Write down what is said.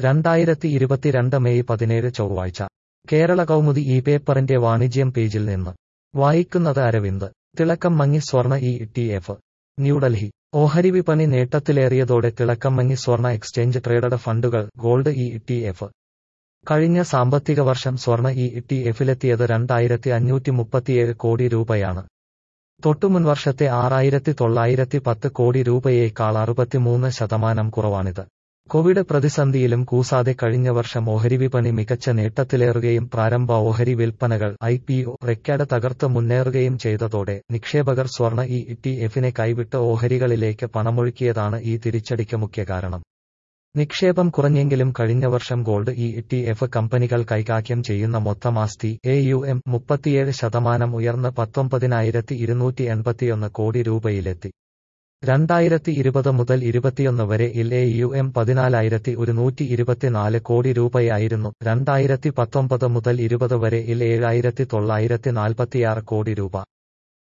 രണ്ടായിരത്തി ഇരുപത്തിരണ്ട് മെയ് പതിനേഴ് ചൊവ്വാഴ്ച കേരള കൗമുദി ഈ പേപ്പറിന്റെ വാണിജ്യം പേജിൽ നിന്ന് വായിക്കുന്നത് അരവിന്ദ് തിളക്കം മങ്ങി സ്വർണ ഇ ടി എഫ് ന്യൂഡൽഹി ഓഹരി വിപണി നേട്ടത്തിലേറിയതോടെ തിളക്കം മങ്ങി സ്വർണ എക്സ്ചേഞ്ച് ട്രേഡഡ് ഫണ്ടുകൾ ഗോൾഡ് ഇ ടി എഫ് കഴിഞ്ഞ സാമ്പത്തിക വർഷം സ്വർണ ഇ ടി എഫിലെത്തിയത് രണ്ടായിരത്തി അഞ്ഞൂറ്റി മുപ്പത്തിയേഴ് കോടി രൂപയാണ് തൊട്ടുമുൻ വർഷത്തെ ആറായിരത്തി തൊള്ളായിരത്തി പത്ത് കോടി രൂപയേക്കാൾ അറുപത്തിമൂന്ന് ശതമാനം കുറവാണിത് കോവിഡ് പ്രതിസന്ധിയിലും കൂസാതെ കഴിഞ്ഞ വർഷം ഓഹരി വിപണി മികച്ച നേട്ടത്തിലേറുകയും പ്രാരംഭ ഓഹരി വിൽപ്പനകൾ ഐ പി ഒ റെക്കോർഡ് തകർത്ത് മുന്നേറുകയും ചെയ്തതോടെ നിക്ഷേപകർ സ്വർണ ഇ ടി എഫിനെ കൈവിട്ട് ഓഹരികളിലേക്ക് പണമൊഴുക്കിയതാണ് ഈ തിരിച്ചടിക്ക് മുഖ്യ കാരണം നിക്ഷേപം കുറഞ്ഞെങ്കിലും കഴിഞ്ഞ വർഷം ഗോൾഡ് ഇ ടി എഫ് കമ്പനികൾ കൈകാര്യം ചെയ്യുന്ന മൊത്തം ആസ്തി എ യു എം മുപ്പത്തിയേഴ് ശതമാനം ഉയർന്ന് പത്തൊമ്പതിനായിരത്തി ഇരുന്നൂറ്റി എൺപത്തിയൊന്ന് കോടി രൂപയിലെത്തി രണ്ടായിരത്തി ഇരുപത് മുതൽ ഇരുപത്തിയൊന്ന് വരെ ഇൽ എ യു എം പതിനാലായിരത്തി ഒരുന്നൂറ്റി ഇരുപത്തിനാല് കോടി രൂപയായിരുന്നു രണ്ടായിരത്തി പത്തൊമ്പത് മുതൽ ഇരുപത് വരെ ഇൽ ഏഴായിരത്തി തൊള്ളായിരത്തി നാൽപ്പത്തിയാറ് കോടി രൂപ